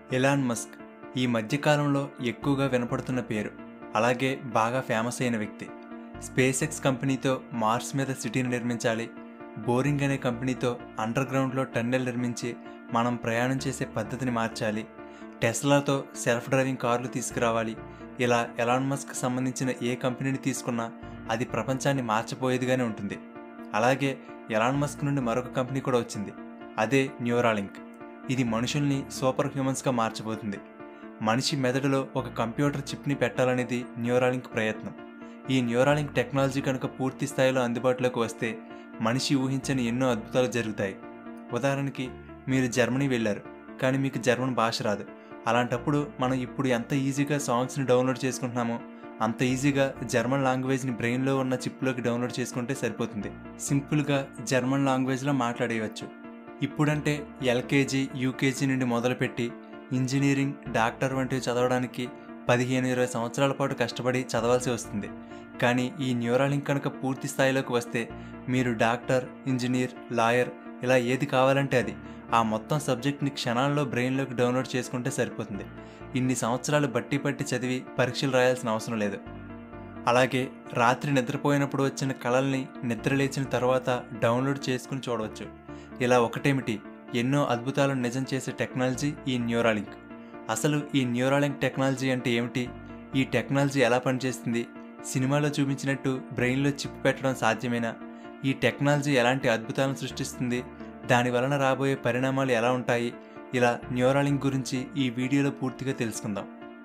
Elon Musk ఈ మధ్యకాలంలో ఎక్కువగా వినపడుతున్న పేరు అలాగే బాగా ఫేమస్ అయిన వ్యక్తి స్పేస్ ఎక్స్ కంపెనీతో మార్స్ మీద సిటీని నిర్మించాలి బోరింగ్ అనే కంపెనీతో అండర్ గ్రౌండ్లో టన్నెల్ నిర్మించి మనం ప్రయాణం చేసే పద్ధతిని మార్చాలి టెస్లాతో సెల్ఫ్ డ్రైవింగ్ కార్లు తీసుకురావాలి ఇలా ఎలాన్ మస్క్ సంబంధించిన ఏ కంపెనీని తీసుకున్నా అది ప్రపంచాన్ని మార్చబోయేదిగానే ఉంటుంది అలాగే ఎలాన్ మస్క్ నుండి మరొక కంపెనీ కూడా వచ్చింది అదే న్యూరాలింక్ ఇది మనుషుల్ని సూపర్ హ్యూమన్స్గా మార్చబోతుంది మనిషి మెదడులో ఒక కంప్యూటర్ చిప్ని పెట్టాలనేది న్యూరాలింక్ ప్రయత్నం ఈ న్యూరాలింక్ టెక్నాలజీ కనుక పూర్తి స్థాయిలో అందుబాటులోకి వస్తే మనిషి ఊహించని ఎన్నో అద్భుతాలు జరుగుతాయి ఉదాహరణకి మీరు జర్మనీ వెళ్ళారు కానీ మీకు జర్మన్ భాష రాదు అలాంటప్పుడు మనం ఇప్పుడు ఎంత ఈజీగా సాంగ్స్ని డౌన్లోడ్ చేసుకుంటున్నామో అంత ఈజీగా జర్మన్ లాంగ్వేజ్ని బ్రెయిన్లో ఉన్న చిప్లోకి డౌన్లోడ్ చేసుకుంటే సరిపోతుంది సింపుల్గా జర్మన్ లాంగ్వేజ్లో మాట్లాడేయవచ్చు ఇప్పుడంటే ఎల్కేజీ యూకేజీ నుండి మొదలుపెట్టి ఇంజనీరింగ్ డాక్టర్ వంటివి చదవడానికి పదిహేను ఇరవై సంవత్సరాల పాటు కష్టపడి చదవాల్సి వస్తుంది కానీ ఈ న్యూరాలింక్ కనుక పూర్తి స్థాయిలోకి వస్తే మీరు డాక్టర్ ఇంజనీర్ లాయర్ ఇలా ఏది కావాలంటే అది ఆ మొత్తం సబ్జెక్ట్ని క్షణాల్లో బ్రెయిన్లోకి డౌన్లోడ్ చేసుకుంటే సరిపోతుంది ఇన్ని సంవత్సరాలు బట్టి పట్టి చదివి పరీక్షలు రాయాల్సిన అవసరం లేదు అలాగే రాత్రి నిద్రపోయినప్పుడు వచ్చిన కళల్ని నిద్ర లేచిన తర్వాత డౌన్లోడ్ చేసుకుని చూడవచ్చు ఇలా ఒకటేమిటి ఎన్నో అద్భుతాలను నిజం చేసే టెక్నాలజీ ఈ న్యూరాలింక్ అసలు ఈ న్యూరాలింక్ టెక్నాలజీ అంటే ఏమిటి ఈ టెక్నాలజీ ఎలా పనిచేస్తుంది సినిమాలో చూపించినట్టు బ్రెయిన్లో చిప్ పెట్టడం సాధ్యమేనా ఈ టెక్నాలజీ ఎలాంటి అద్భుతాలను సృష్టిస్తుంది దాని వలన రాబోయే పరిణామాలు ఎలా ఉంటాయి ఇలా న్యూరాలింక్ గురించి ఈ వీడియోలో పూర్తిగా తెలుసుకుందాం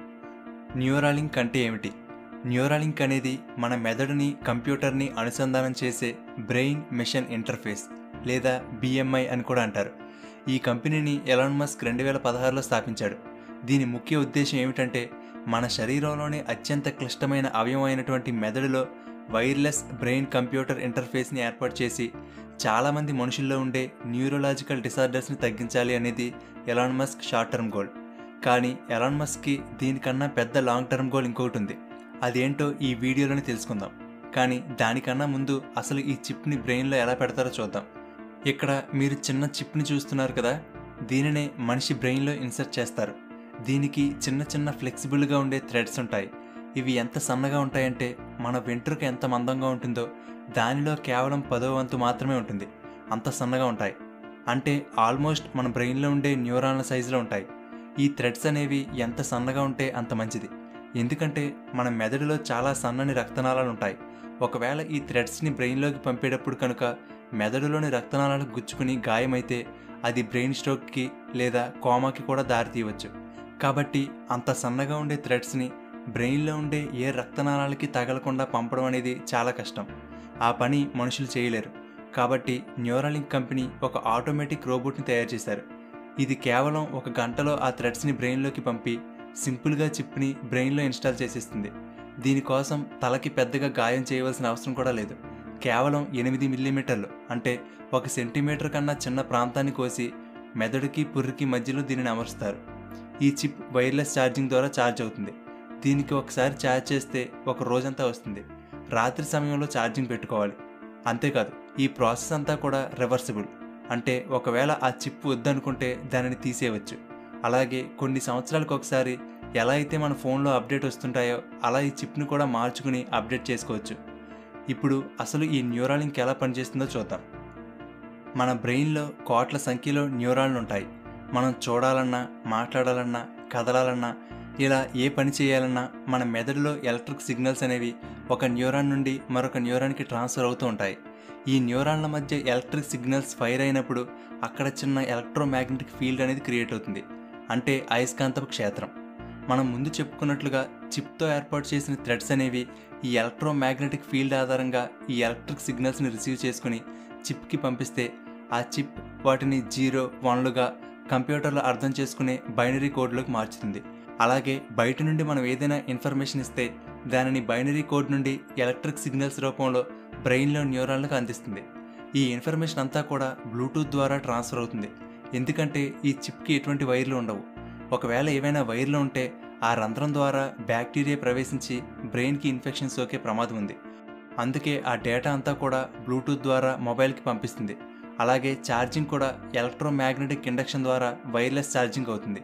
న్యూరాలింక్ అంటే ఏమిటి న్యూరాలింక్ అనేది మన మెదడుని కంప్యూటర్ని అనుసంధానం చేసే బ్రెయిన్ మిషన్ ఇంటర్ఫేస్ లేదా బిఎంఐ అని కూడా అంటారు ఈ కంపెనీని ఎలాన్ మస్క్ రెండు వేల పదహారులో స్థాపించాడు దీని ముఖ్య ఉద్దేశం ఏమిటంటే మన శరీరంలోని అత్యంత క్లిష్టమైన అవయవం అయినటువంటి మెదడులో వైర్లెస్ బ్రెయిన్ కంప్యూటర్ ఇంటర్ఫేస్ని ఏర్పాటు చేసి చాలామంది మనుషుల్లో ఉండే న్యూరోలాజికల్ డిసార్డర్స్ని తగ్గించాలి అనేది Elon Musk short term goal కానీ ఎలాన్ మస్క్కి దీనికన్నా పెద్ద లాంగ్ టర్మ్ గోల్ ఇంకొకటి ఉంది అదేంటో ఈ వీడియోలోనే తెలుసుకుందాం కానీ దానికన్నా ముందు అసలు ఈ చిప్ని బ్రెయిన్లో ఎలా పెడతారో చూద్దాం ఇక్కడ మీరు చిన్న చిప్ని చూస్తున్నారు కదా దీనినే మనిషి బ్రెయిన్లో ఇన్సర్ట్ చేస్తారు దీనికి చిన్న చిన్న ఫ్లెక్సిబుల్గా ఉండే థ్రెడ్స్ ఉంటాయి ఇవి ఎంత సన్నగా ఉంటాయంటే మన వెంట్రుక ఎంత మందంగా ఉంటుందో దానిలో కేవలం పదో వంతు మాత్రమే ఉంటుంది అంత సన్నగా ఉంటాయి అంటే ఆల్మోస్ట్ మన బ్రెయిన్లో ఉండే న్యూరాన్ల సైజులో ఉంటాయి ఈ థ్రెడ్స్ అనేవి ఎంత సన్నగా ఉంటే అంత మంచిది ఎందుకంటే మన మెదడులో చాలా సన్నని రక్తనాళాలు ఉంటాయి ఒకవేళ ఈ థ్రెడ్స్ని బ్రెయిన్లోకి పంపేటప్పుడు కనుక మెదడులోని రక్తనాళాలకు గుచ్చుకుని గాయమైతే అది బ్రెయిన్ స్ట్రోక్కి లేదా కోమాకి కూడా దారితీయవచ్చు కాబట్టి అంత సన్నగా ఉండే థ్రెడ్స్ని బ్రెయిన్లో ఉండే ఏ రక్తనాళాలకి తగలకుండా పంపడం అనేది చాలా కష్టం ఆ పని మనుషులు చేయలేరు కాబట్టి న్యూరాలింక్ కంపెనీ ఒక ఆటోమేటిక్ రోబోట్ని తయారు చేశారు ఇది కేవలం ఒక గంటలో ఆ థ్రెడ్స్ని బ్రెయిన్లోకి పంపి సింపుల్గా చిప్ని బ్రెయిన్లో ఇన్స్టాల్ చేసేస్తుంది దీనికోసం తలకి పెద్దగా గాయం చేయవలసిన అవసరం కూడా లేదు కేవలం ఎనిమిది మిల్లీమీటర్లు అంటే ఒక సెంటీమీటర్ కన్నా చిన్న ప్రాంతాన్ని కోసి మెదడుకి పుర్రికి మధ్యలో దీనిని అమరుస్తారు ఈ చిప్ వైర్లెస్ ఛార్జింగ్ ద్వారా ఛార్జ్ అవుతుంది దీనికి ఒకసారి ఛార్జ్ చేస్తే ఒక రోజంతా వస్తుంది రాత్రి సమయంలో ఛార్జింగ్ పెట్టుకోవాలి అంతేకాదు ఈ ప్రాసెస్ అంతా కూడా రివర్సిబుల్ అంటే ఒకవేళ ఆ చిప్ వద్దనుకుంటే దానిని తీసేయవచ్చు అలాగే కొన్ని సంవత్సరాలకు ఒకసారి ఎలా అయితే మన ఫోన్లో అప్డేట్ వస్తుంటాయో అలా ఈ చిప్ను కూడా మార్చుకుని అప్డేట్ చేసుకోవచ్చు ఇప్పుడు అసలు ఈ న్యూరాలింక్ ఎలా పనిచేస్తుందో చూద్దాం మన బ్రెయిన్లో కోట్ల సంఖ్యలో న్యూరాన్లు ఉంటాయి మనం చూడాలన్నా మాట్లాడాలన్నా కదలాలన్నా ఇలా ఏ పని చేయాలన్నా మన మెదడులో ఎలక్ట్రిక్ సిగ్నల్స్ అనేవి ఒక న్యూరాన్ నుండి మరొక న్యూరాన్కి ట్రాన్స్ఫర్ అవుతూ ఉంటాయి ఈ న్యూరాన్ల మధ్య ఎలక్ట్రిక్ సిగ్నల్స్ ఫైర్ అయినప్పుడు అక్కడ చిన్న ఎలక్ట్రోమాగ్నెటిక్ ఫీల్డ్ అనేది క్రియేట్ అవుతుంది అంటే అయస్కాంతపు క్షేత్రం మనం ముందు చెప్పుకున్నట్లుగా చిప్తో ఏర్పాటు చేసిన థ్రెడ్స్ అనేవి ఈ ఎలక్ట్రోమాగ్నెటిక్ ఫీల్డ్ ఆధారంగా ఈ ఎలక్ట్రిక్ సిగ్నల్స్ని రిసీవ్ చేసుకుని చిప్కి పంపిస్తే ఆ చిప్ వాటిని జీరో వన్లుగా కంప్యూటర్లో అర్థం చేసుకునే బైనరీ కోడ్లోకి మార్చుతుంది అలాగే బయట నుండి మనం ఏదైనా ఇన్ఫర్మేషన్ ఇస్తే దానిని బైనరీ కోడ్ నుండి ఎలక్ట్రిక్ సిగ్నల్స్ రూపంలో బ్రెయిన్లో న్యూరాన్లకు అందిస్తుంది ఈ ఇన్ఫర్మేషన్ అంతా కూడా బ్లూటూత్ ద్వారా ట్రాన్స్ఫర్ అవుతుంది ఎందుకంటే ఈ చిప్కి ఎటువంటి వైర్లు ఉండవు ఒకవేళ ఏవైనా వైర్లు ఉంటే ఆ రంధ్రం ద్వారా బ్యాక్టీరియా ప్రవేశించి బ్రెయిన్కి ఇన్ఫెక్షన్ సోకే ప్రమాదం ఉంది అందుకే ఆ డేటా అంతా కూడా బ్లూటూత్ ద్వారా మొబైల్కి పంపిస్తుంది అలాగే ఛార్జింగ్ కూడా ఎలక్ట్రోమాగ్నెటిక్ ఇండక్షన్ ద్వారా వైర్లెస్ ఛార్జింగ్ అవుతుంది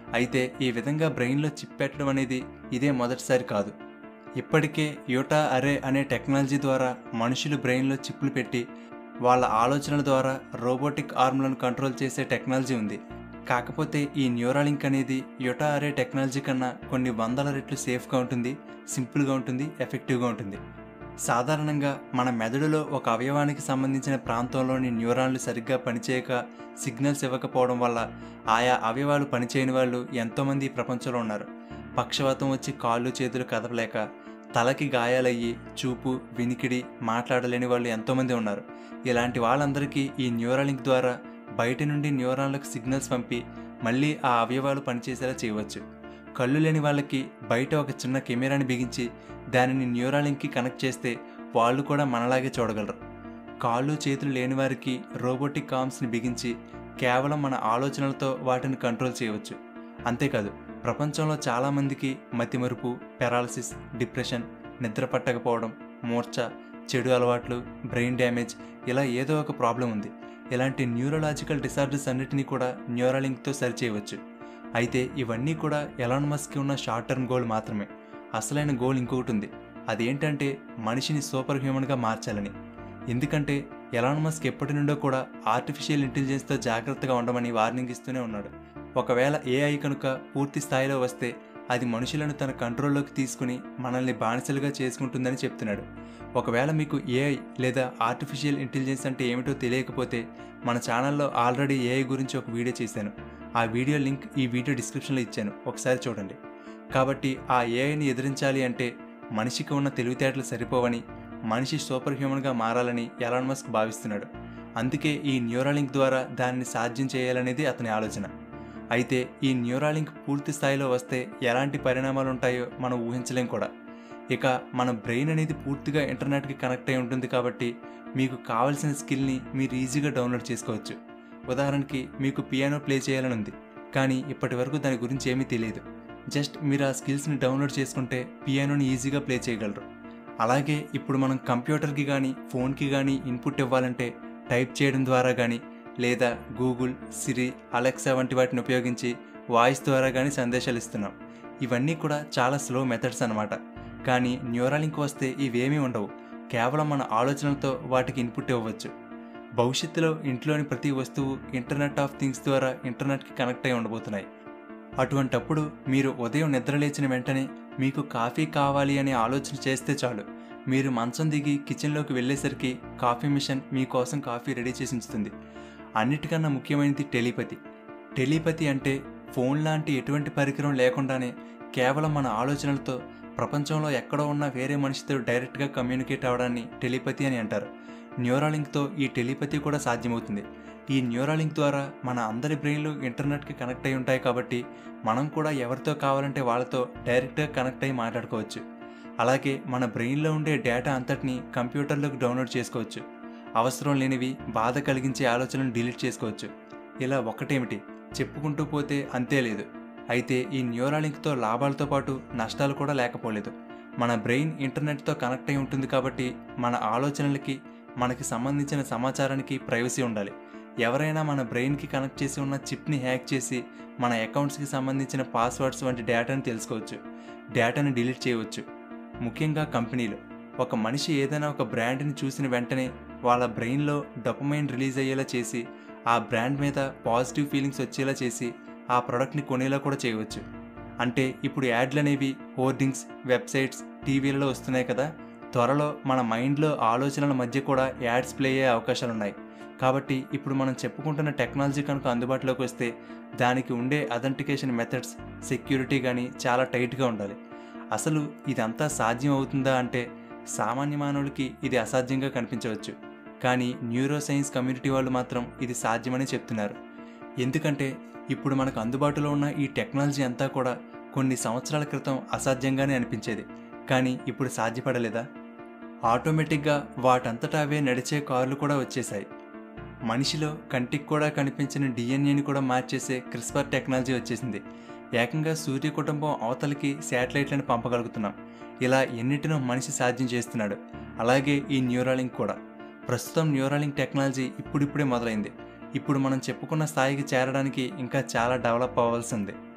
అయితే ఈ విధంగా బ్రెయిన్లో చిప్ పెట్టడం అనేది ఇదే మొదటిసారి కాదు ఇప్పటికే యూటా అరే అనే టెక్నాలజీ ద్వారా మనుషులు బ్రెయిన్లో చిప్లు పెట్టి వాళ్ళ ఆలోచనల ద్వారా రోబోటిక్ ఆర్మ్లను కంట్రోల్ చేసే టెక్నాలజీ ఉంది కాకపోతే ఈ న్యూరాలింక్ అనేది యుటా అరే టెక్నాలజీ కన్నా కొన్ని వందల రెట్లు సేఫ్గా ఉంటుంది సింపుల్గా ఉంటుంది ఎఫెక్టివ్గా ఉంటుంది సాధారణంగా మన మెదడులో ఒక అవయవానికి సంబంధించిన ప్రాంతంలోని న్యూరాన్లు సరిగ్గా పనిచేయక సిగ్నల్స్ ఇవ్వకపోవడం వల్ల ఆయా అవయవాలు పనిచేయని వాళ్ళు ఎంతోమంది ఈ ప్రపంచంలో ఉన్నారు పక్షవాతం వచ్చి కాళ్ళు చేతులు కదపలేక తలకి గాయాలయ్యి చూపు వినికిడి మాట్లాడలేని వాళ్ళు ఎంతోమంది ఉన్నారు ఇలాంటి వాళ్ళందరికీ ఈ న్యూరాలింక్ ద్వారా బయట నుండి న్యూరాన్లకు సిగ్నల్స్ పంపి మళ్ళీ ఆ అవయవాలు పనిచేసేలా చేయవచ్చు కళ్ళు లేని వాళ్ళకి బయట ఒక చిన్న కెమెరాని బిగించి దానిని న్యూరాలింక్కి కనెక్ట్ చేస్తే వాళ్ళు కూడా మనలాగే చూడగలరు కాళ్ళు చేతులు లేని వారికి రోబోటిక్ ఆర్మ్స్ని బిగించి కేవలం మన ఆలోచనలతో వాటిని కంట్రోల్ చేయవచ్చు అంతేకాదు ప్రపంచంలో చాలామందికి మతిమరుపు పెరాలసిస్ డిప్రెషన్ నిద్ర పట్టకపోవడం మూర్ఛ చెడు అలవాట్లు బ్రెయిన్ డ్యామేజ్ ఇలా ఏదో ఒక ప్రాబ్లం ఉంది ఇలాంటి న్యూరలాజికల్ డిసార్డర్స్ అన్నిటినీ కూడా న్యూరాలింక్తో సరిచేయవచ్చు అయితే ఇవన్నీ కూడా ఎలాన్ మస్క్కి ఉన్న షార్ట్ టర్మ్ గోల్ మాత్రమే అసలైన గోల్ ఇంకొకటి ఉంది అదేంటంటే మనిషిని సూపర్ హ్యూమన్గా మార్చాలని ఎందుకంటే ఎలాన్ మస్క్ ఎప్పటి నుండో కూడా ఆర్టిఫిషియల్ ఇంటెలిజెన్స్తో జాగ్రత్తగా ఉండమని వార్నింగ్ ఇస్తూనే ఉన్నాడు ఒకవేళ ఏఐ కనుక పూర్తి స్థాయిలో వస్తే అది మనుషులను తన కంట్రోల్లోకి తీసుకుని మనల్ని బానిసలుగా చేసుకుంటుందని చెప్తున్నాడు ఒకవేళ మీకు ఏఐ లేదా ఆర్టిఫిషియల్ ఇంటెలిజెన్స్ అంటే ఏమిటో తెలియకపోతే మన ఛానల్లో ఆల్రెడీ ఏఐ గురించి ఒక వీడియో చేశాను ఆ వీడియో లింక్ ఈ వీడియో డిస్క్రిప్షన్లో ఇచ్చాను ఒకసారి చూడండి కాబట్టి ఆ ఏఐని ఎదిరించాలి అంటే మనిషికి ఉన్న తెలివితేటలు సరిపోవని మనిషి సూపర్ హ్యూమన్గా మారాలని ఎలాన్ మస్క్ భావిస్తున్నాడు అందుకే ఈ న్యూరాలింక్ ద్వారా దానిని సాధ్యం చేయాలనేది అతని ఆలోచన అయితే ఈ న్యూరాలింక్ పూర్తి స్థాయిలో వస్తే ఎలాంటి పరిణామాలు ఉంటాయో మనం ఊహించలేం కూడా ఇక మన బ్రెయిన్ అనేది పూర్తిగా ఇంటర్నెట్కి కనెక్ట్ అయి ఉంటుంది కాబట్టి మీకు కావలసిన స్కిల్ని మీరు ఈజీగా డౌన్లోడ్ చేసుకోవచ్చు ఉదాహరణకి మీకు పియానో ప్లే చేయాలని ఉంది కానీ ఇప్పటి వరకు దాని గురించి ఏమీ తెలియదు జస్ట్ మీరు ఆ స్కిల్స్ని డౌన్లోడ్ చేసుకుంటే పియానోని ఈజీగా ప్లే చేయగలరు అలాగే ఇప్పుడు మనం కంప్యూటర్కి కానీ ఫోన్కి కానీ ఇన్పుట్ ఇవ్వాలంటే టైప్ చేయడం ద్వారా కానీ లేదా గూగుల్ సిరి అలెక్సా వంటి వాటిని ఉపయోగించి వాయిస్ ద్వారా కానీ సందేశాలు ఇస్తున్నాం ఇవన్నీ కూడా చాలా స్లో మెథడ్స్ అనమాట కానీ న్యూరాలింక్ వస్తే ఇవేమీ ఉండవు కేవలం మన ఆలోచనలతో వాటికి ఇన్పుట్ ఇవ్వవచ్చు భవిష్యత్తులో ఇంట్లోని ప్రతి వస్తువు ఇంటర్నెట్ ఆఫ్ థింగ్స్ ద్వారా ఇంటర్నెట్కి కనెక్ట్ అయి ఉండబోతున్నాయి అటువంటప్పుడు మీరు ఉదయం నిద్ర లేచిన వెంటనే మీకు కాఫీ కావాలి అనే ఆలోచన చేస్తే చాలు మీరు మంచం దిగి కిచెన్లోకి వెళ్ళేసరికి కాఫీ మిషన్ మీకోసం కాఫీ రెడీ చేసి ఉంచుతుంది అన్నిటికన్నా ముఖ్యమైనది టెలిపతి టెలిపతి అంటే ఫోన్ లాంటి ఎటువంటి పరికరం లేకుండానే కేవలం మన ఆలోచనలతో ప్రపంచంలో ఎక్కడో ఉన్న వేరే మనిషితో డైరెక్ట్గా కమ్యూనికేట్ అవ్వడాన్ని టెలిపతి అని అంటారు న్యూరాలింక్తో ఈ టెలిపతి కూడా సాధ్యమవుతుంది ఈ న్యూరాలింక్ ద్వారా మన అందరి బ్రెయిన్లు ఇంటర్నెట్కి కనెక్ట్ అయి ఉంటాయి కాబట్టి మనం కూడా ఎవరితో కావాలంటే వాళ్ళతో డైరెక్ట్గా కనెక్ట్ అయి మాట్లాడుకోవచ్చు అలాగే మన బ్రెయిన్లో ఉండే డేటా అంతటిని కంప్యూటర్లోకి డౌన్లోడ్ చేసుకోవచ్చు అవసరం లేనివి బాధ కలిగించే ఆలోచనలు డిలీట్ చేసుకోవచ్చు ఇలా ఒకటేమిటి చెప్పుకుంటూ పోతే అంతే లేదు అయితే ఈ న్యూరాలింక్తో లాభాలతో పాటు నష్టాలు కూడా లేకపోలేదు మన బ్రెయిన్ ఇంటర్నెట్తో కనెక్ట్ అయి ఉంటుంది కాబట్టి మన ఆలోచనలకి మనకి సంబంధించిన సమాచారానికి ప్రైవసీ ఉండాలి ఎవరైనా మన బ్రెయిన్కి కనెక్ట్ చేసి ఉన్న చిప్ని హ్యాక్ చేసి మన అకౌంట్స్కి సంబంధించిన పాస్వర్డ్స్ వంటి డేటాను తెలుసుకోవచ్చు డేటాను డిలీట్ చేయవచ్చు ముఖ్యంగా కంపెనీలు ఒక మనిషి ఏదైనా ఒక బ్రాండ్ని చూసిన వెంటనే వాళ్ళ బ్రెయిన్లో డొపమైన్ రిలీజ్ అయ్యేలా చేసి ఆ బ్రాండ్ మీద పాజిటివ్ ఫీలింగ్స్ వచ్చేలా చేసి ఆ ప్రోడక్ట్ని కొనేలా కూడా చేయవచ్చు అంటే ఇప్పుడు యాడ్లు అనేవి హోర్డింగ్స్ వెబ్సైట్స్ టీవీలలో వస్తున్నాయి కదా త్వరలో మన మైండ్లో ఆలోచనల మధ్య కూడా యాడ్స్ ప్లే అయ్యే అవకాశాలు ఉన్నాయి కాబట్టి ఇప్పుడు మనం చెప్పుకుంటున్న టెక్నాలజీ కనుక అందుబాటులోకి వస్తే దానికి ఉండే అథెంటికేషన్ మెథడ్స్ సెక్యూరిటీ కానీ చాలా టైట్గా ఉండాలి అసలు ఇదంతా సాధ్యం అవుతుందా అంటే సామాన్య మానవులకి ఇది అసాధ్యంగా కనిపించవచ్చు కానీ న్యూరో సైన్స్ కమ్యూనిటీ వాళ్ళు మాత్రం ఇది సాధ్యమని చెప్తున్నారు ఎందుకంటే ఇప్పుడు మనకు అందుబాటులో ఉన్న ఈ టెక్నాలజీ అంతా కూడా కొన్ని సంవత్సరాల క్రితం అసాధ్యంగానే అనిపించేది కానీ ఇప్పుడు సాధ్యపడలేదా ఆటోమేటిక్గా వాటంతటా అవే నడిచే కార్లు కూడా వచ్చేసాయి మనిషిలో కంటికి కూడా కనిపించిన డిఎన్ఏని కూడా మార్చేసే క్రిస్పర్ టెక్నాలజీ వచ్చేసింది ఏకంగా సూర్య కుటుంబం అవతలికి శాటిలైట్లను పంపగలుగుతున్నాం ఇలా ఎన్నిటినో మనిషి సాధ్యం చేస్తున్నాడు అలాగే ఈ న్యూరాలింక్ కూడా ప్రస్తుతం న్యూరాలింక్ టెక్నాలజీ ఇప్పుడిప్పుడే మొదలైంది ఇప్పుడు మనం చెప్పుకున్న స్థాయికి చేరడానికి ఇంకా చాలా డెవలప్ అవ్వాల్సి ఉంది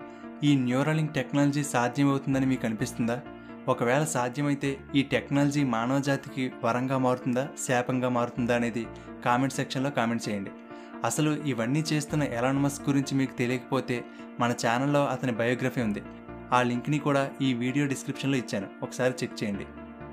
ఈ న్యూరలింక్ టెక్నాలజీ సాధ్యమవుతుందని మీకు అనిపిస్తుందా ఒకవేళ సాధ్యమైతే ఈ టెక్నాలజీ మానవ జాతికి వరంగా మారుతుందా శాపంగా మారుతుందా అనేది కామెంట్ సెక్షన్లో కామెంట్ చేయండి అసలు ఇవన్నీ చేస్తున్న ఎలాన్ మస్క్ గురించి మీకు తెలియకపోతే మన ఛానల్లో అతని బయోగ్రఫీ ఉంది ఆ లింక్ని కూడా ఈ వీడియో డిస్క్రిప్షన్లో ఇచ్చాను ఒకసారి చెక్ చేయండి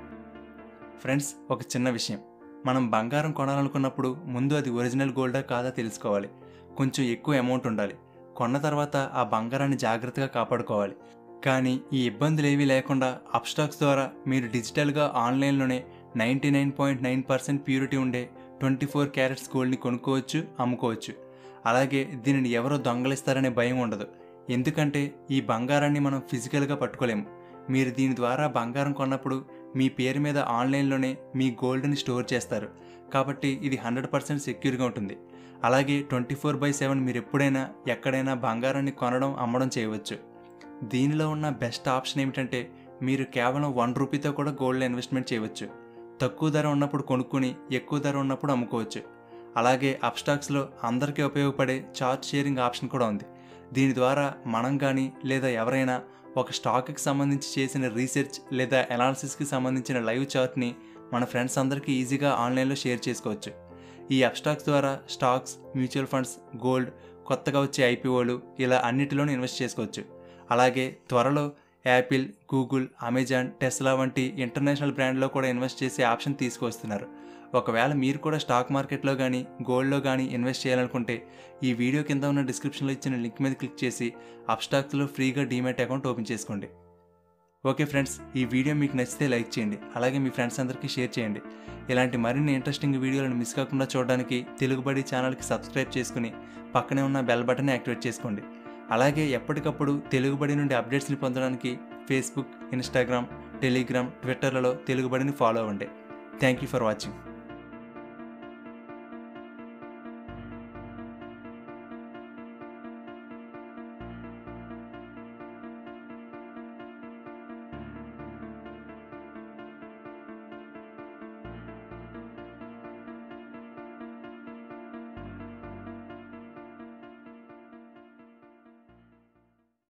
ఫ్రెండ్స్ ఒక చిన్న విషయం మనం బంగారం కొనాలనుకున్నప్పుడు ముందు అది ఒరిజినల్ గోల్డా కాదా తెలుసుకోవాలి కొంచెం ఎక్కువ అమౌంట్ ఉండాలి కొన్న తర్వాత ఆ బంగారాన్ని జాగ్రత్తగా కాపాడుకోవాలి కానీ ఈ ఇబ్బందులు ఏవీ లేకుండా అప్స్టాక్స్ ద్వారా మీరు డిజిటల్గా ఆన్లైన్లోనే ninety nine point nine percent purity ఉండే ట్వంటీ ఫోర్ క్యారెట్స్ గోల్డ్ని కొనుక్కోవచ్చు అమ్ముకోవచ్చు అలాగే దీనిని ఎవరో దొంగలిస్తారనే భయం ఉండదు ఎందుకంటే ఈ బంగారాన్ని మనం ఫిజికల్గా పట్టుకోలేము మీరు దీని ద్వారా బంగారం కొన్నప్పుడు మీ పేరు మీద ఆన్లైన్లోనే మీ గోల్డ్ని స్టోర్ చేస్తారు కాబట్టి ఇది హండ్రెడ్ పర్సెంట్ సెక్యూర్గా ఉంటుంది అలాగే ట్వంటీ ఫోర్ బై సెవెన్ మీరు ఎప్పుడైనా ఎక్కడైనా బంగారాన్ని కొనడం అమ్మడం చేయవచ్చు దీనిలో ఉన్న బెస్ట్ ఆప్షన్ ఏమిటంటే మీరు కేవలం వన్ రూపీతో కూడా గోల్డ్లో ఇన్వెస్ట్మెంట్ చేయవచ్చు తక్కువ ధర ఉన్నప్పుడు కొనుక్కుని ఎక్కువ ధర ఉన్నప్పుడు అమ్ముకోవచ్చు అలాగే అప్స్టాక్స్లో అందరికీ ఉపయోగపడే చార్ట్ షేరింగ్ ఆప్షన్ కూడా ఉంది దీని ద్వారా మనం కానీ లేదా ఎవరైనా ఒక స్టాక్కి సంబంధించి చేసిన రీసెర్చ్ లేదా అనాలిసిస్కి సంబంధించిన లైవ్ చార్ట్ని మన ఫ్రెండ్స్ అందరికీ ఈజీగా ఆన్లైన్లో షేర్ చేసుకోవచ్చు ఈ అప్స్టాక్స్ ద్వారా స్టాక్స్ మ్యూచువల్ ఫండ్స్ గోల్డ్ కొత్తగా వచ్చే ఐపీఓలు ఇలా అన్నిటిలోనూ ఇన్వెస్ట్ చేసుకోవచ్చు అలాగే త్వరలో యాపిల్ గూగుల్ అమెజాన్ టెస్లా వంటి ఇంటర్నేషనల్ బ్రాండ్లో కూడా ఇన్వెస్ట్ చేసే ఆప్షన్ తీసుకొస్తున్నారు ఒకవేళ మీరు కూడా స్టాక్ మార్కెట్లో కానీ గోల్డ్లో కానీ ఇన్వెస్ట్ చేయాలనుకుంటే ఈ వీడియో కింద ఉన్న డిస్క్రిప్షన్లో ఇచ్చిన లింక్ మీద క్లిక్ చేసి అప్స్టాక్స్లో ఫ్రీగా డీమ్యాట్ అకౌంట్ ఓపెన్ చేసుకోండి ఓకే ఫ్రెండ్స్ ఈ వీడియో మీకు నచ్చితే లైక్ చేయండి అలాగే మీ ఫ్రెండ్స్ అందరికీ షేర్ చేయండి ఇలాంటి మరిన్ని ఇంట్రెస్టింగ్ వీడియోలను మిస్ కాకుండా చూడడానికి తెలుగుబడి ఛానల్కి సబ్స్క్రైబ్ చేసుకుని పక్కనే ఉన్న బెల్ బటన్ని యాక్టివేట్ చేసుకోండి అలాగే ఎప్పటికప్పుడు తెలుగుబడి నుండి అప్డేట్స్ని పొందడానికి ఫేస్బుక్ ఇన్స్టాగ్రామ్ టెలిగ్రామ్ ట్విట్టర్లలో తెలుగుబడిని ఫాలో అవ్వండి థ్యాంక్ యూ ఫర్ వాచింగ్